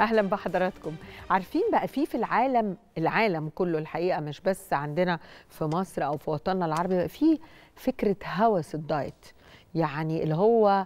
اهلا بحضراتكم عارفين بقى في في العالم العالم كله الحقيقه مش بس عندنا في مصر او في وطننا العربي بقى في فكره هوس الدايت يعني اللي هو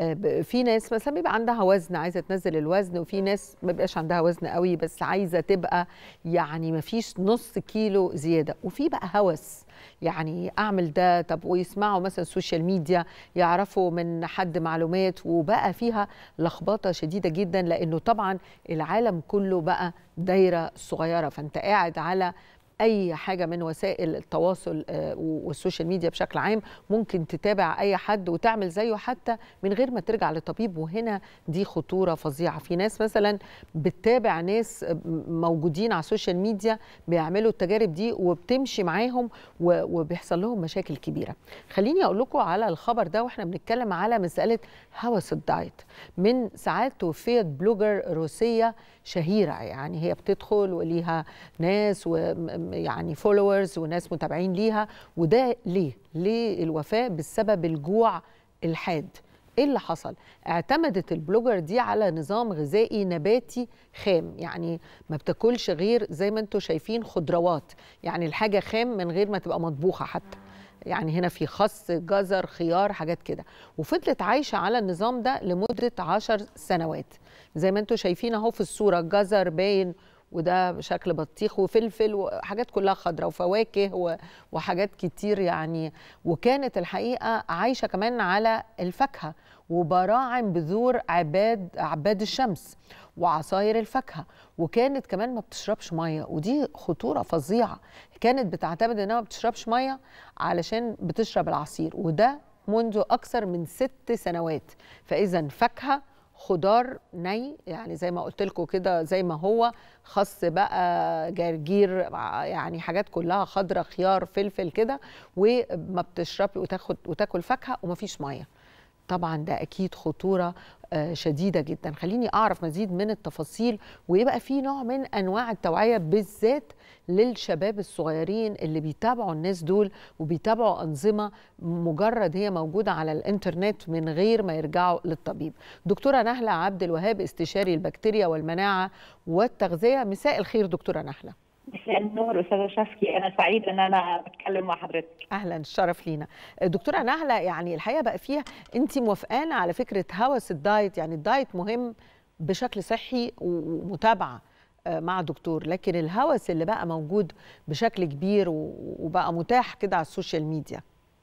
في ناس مثلا بيبقى عندها وزن عايزه تنزل الوزن وفي ناس ما بيبقاش عندها وزن قوي بس عايزه تبقى يعني ما فيش نص كيلو زياده وفي بقى هوس يعني اعمل ده طب ويسمعوا مثلا السوشيال ميديا يعرفوا من حد معلومات وبقى فيها لخبطه شديده جدا لانه طبعا العالم كله بقى دايره صغيره فانت قاعد على اي حاجه من وسائل التواصل والسوشيال ميديا بشكل عام ممكن تتابع اي حد وتعمل زيه حتى من غير ما ترجع لطبيب وهنا دي خطوره فظيعه في ناس مثلا بتتابع ناس موجودين على السوشيال ميديا بيعملوا التجارب دي وبتمشي معاهم وبيحصل لهم مشاكل كبيره خليني اقول لكم على الخبر ده واحنا بنتكلم على مساله هوس الدايت من ساعات توفيت بلوجر روسيه شهيره يعني هي بتدخل وليها ناس ويعني فولورز وناس متابعين ليها وده ليه؟ ليه الوفاه بسبب الجوع الحاد ايه اللي حصل اعتمدت البلوجر دي على نظام غذائي نباتي خام يعني ما بتاكلش غير زي ما انتم شايفين خضروات يعني الحاجه خام من غير ما تبقى مطبوخه حتى يعني هنا في خس جزر خيار حاجات كده وفضلت عايشة على النظام ده لمدة عشر سنوات زي ما انتم شايفين اهو في الصورة جزر باين وده شكل بطيخ وفلفل وحاجات كلها خضراء وفواكه وحاجات كتير يعني وكانت الحقيقة عايشة كمان على الفاكهة وبراعم بذور عباد عباد الشمس وعصاير الفاكهه وكانت كمان ما بتشربش ميه ودي خطوره فظيعه كانت بتعتمد انها ما بتشربش ميه علشان بتشرب العصير وده منذ اكثر من ست سنوات فاذا فاكهه خضار ني يعني زي ما قلت لكم كده زي ما هو خس بقى جرجير يعني حاجات كلها خضره خيار فلفل كده وما بتشربي وتاخد وتاكل فاكهه ومفيش ميه طبعا ده اكيد خطوره شديده جدا خليني اعرف مزيد من التفاصيل ويبقى في نوع من انواع التوعيه بالذات للشباب الصغيرين اللي بيتابعوا الناس دول وبيتابعوا انظمه مجرد هي موجوده على الانترنت من غير ما يرجعوا للطبيب دكتوره نهله عبد الوهاب استشاري البكتيريا والمناعه والتغذيه مساء الخير دكتوره نهله مساء النور استاذه شفكي انا سعيده ان انا بتكلم مع حضرتك اهلا الشرف لينا دكتوره نهله يعني الحقيقه بقى فيها انت موافقانا على فكره هوس الدايت يعني الدايت مهم بشكل صحي ومتابعه مع دكتور لكن الهوس اللي بقى موجود بشكل كبير وبقى متاح كده على السوشيال ميديا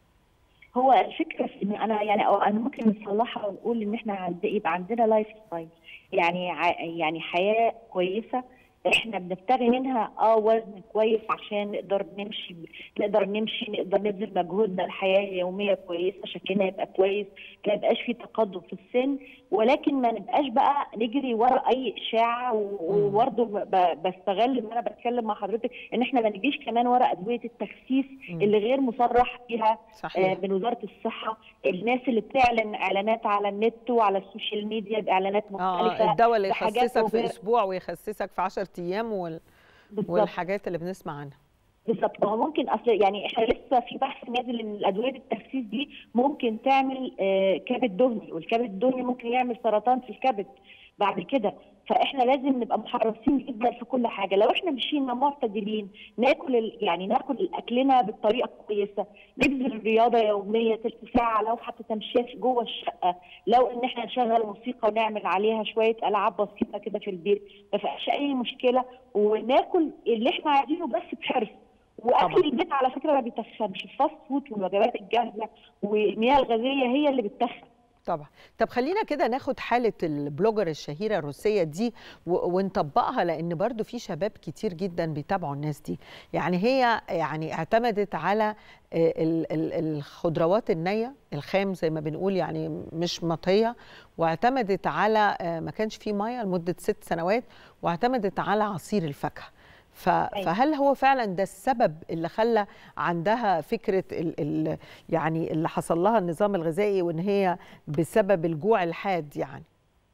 هو الفكره في ان انا يعني أو انا ممكن نصلحها ونقول ان احنا يبقى عندنا لايف ستايل يعني يعني حياه كويسه احنا بنبتغي منها اه وزن كويس عشان نقدر نمشي نقدر نمشي نقدر نبذل مجهودنا الحياه اليوميه كويسه شكلنا يبقى كويس ما يبقاش في تقدم في السن ولكن ما نبقاش بقى نجري ورا اي اشاعه وبرضه بستغل ان انا بتكلم مع حضرتك ان احنا ما نجيش كمان ورا ادويه التخسيس اللي غير مصرح فيها صحيح. من وزاره الصحه الناس اللي بتعلن اعلانات على النت وعلى السوشيال ميديا باعلانات مختلفه آه الدواء اللي يخسسك في اسبوع ويخسسك في 10 ايام وال... والحاجات اللي بنسمع عنها بالظبط هو ممكن اصل يعني احنا لسه في بحث نازل ان الادويه التخسيس دي ممكن تعمل آه كبد دهني والكبد الدهني ممكن يعمل سرطان في الكبد بعد كده فاحنا لازم نبقى محرصين جدا في كل حاجه لو احنا مشينا معتدلين ناكل يعني ناكل اكلنا بالطريقه الكويسه نبذل الرياضه يوميه تلت ساعه لو حتى تمشيه جوه الشقه لو ان احنا نشغل موسيقى ونعمل عليها شويه العاب بسيطه كده في البيت ما فيهاش اي مشكله وناكل اللي احنا عايزينه بس بحرص واكل البيت على فكره ما بيتخنش الفاست فود والوجبات الجاهزه والمياه الغازيه هي اللي بتتخن طبعا طب خلينا كده ناخد حالة البلوجر الشهيرة الروسية دي ونطبقها لأن برضو في شباب كتير جدا بيتابعوا الناس دي يعني هي يعني اعتمدت على الخضروات النية الخام زي ما بنقول يعني مش مطهية واعتمدت على ما كانش فيه مية لمدة ست سنوات واعتمدت على عصير الفاكهة فهل هو فعلا ده السبب اللي خلى عندها فكره ال ال يعني اللي حصل لها النظام الغذائي وان هي بسبب الجوع الحاد يعني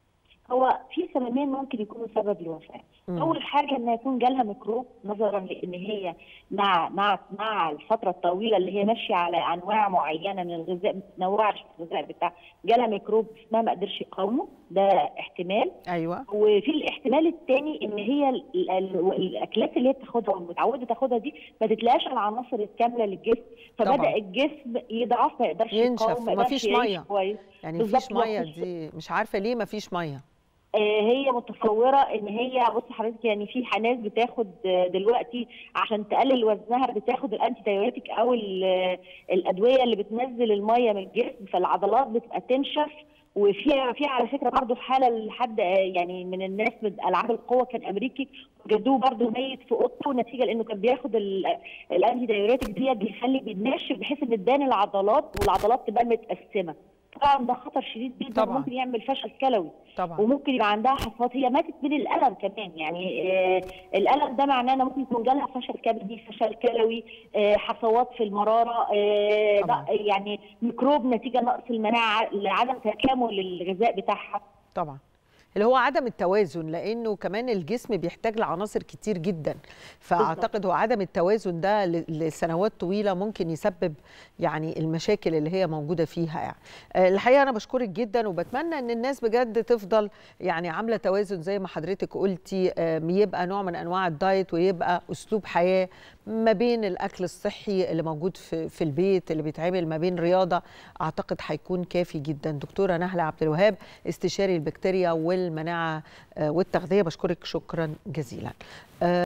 هو في سببين ممكن يكونوا سبب الوفاه مم. اول حاجه ان يكون جالها ميكروب نظرا لان هي مع مع مع الفتره الطويله اللي هي ماشيه على انواع معينه من الغذاء ما بتتنوعش في الغذاء بتاعها جالها ميكروب اسمها ما قدرش يقاومه ده احتمال ايوه وفي الاحتمال الثاني ان هي ال- ال- ال- الاكلات اللي هي بتاخدها والمتعوده تاخدها دي ما تتلاقاش العناصر الكامله للجسم فبدا طبعاً. الجسم يضعف ما يقدرش ينشف يقاوم ما ومفيش يقدرش يعيش مية. كويس يعني بالظبط، مفيش ميه مفيش- دي مش عارفه ليه مفيش ميه آه، هي متصوره ان هي بص حضرتك يعني في ناس بتاخد آه، دلوقتي عشان تقلل وزنها بتاخد الانتي دايوريتك او ال- آه، الادويه اللي بتنزل الميه من الجسم فالعضلات بتبقى تنشف وفي في على فكره برضه في حاله لحد آه، يعني من الناس من العاب القوه كان امريكي وجدوه برضه ميت في اوضته نتيجه لانه كان بياخد ال- الانتي دايوريتك ديت بيخلي بينشف بحيث ان تبان العضلات والعضلات تبان متقسمه طبعا ده خطر شديد جدا طبعاً. ممكن يعمل فشل كلوي طبعا وممكن يبقى عندها حصوات هي ماتت من الالم كمان يعني آه الالم ده معناه انه ممكن يكون جالها فشل كبدي فشل كلوي آه حصوات في المراره آه طبعاً. ض- يعني ميكروب نتيجه نقص المناعه لعدم تكامل الغذاء بتاعها طبعا اللي هو عدم التوازن لانه كمان الجسم بيحتاج لعناصر كتير جدا فاعتقد هو عدم التوازن ده ل- لسنوات طويله ممكن يسبب يعني المشاكل اللي هي موجوده فيها يعني آه، الحقيقه انا بشكرك جدا وبتمنى ان الناس بجد تفضل يعني عامله توازن زي ما حضرتك قلتي آه، يبقى نوع من انواع الدايت ويبقى اسلوب حياه ما بين الاكل الصحي اللي موجود في في البيت اللي بيتعمل ما بين رياضه اعتقد هيكون كافي جدا دكتوره نهله عبد الوهاب استشاري البكتيريا والمناعه آه، والتغذيه بشكرك شكرا جزيلا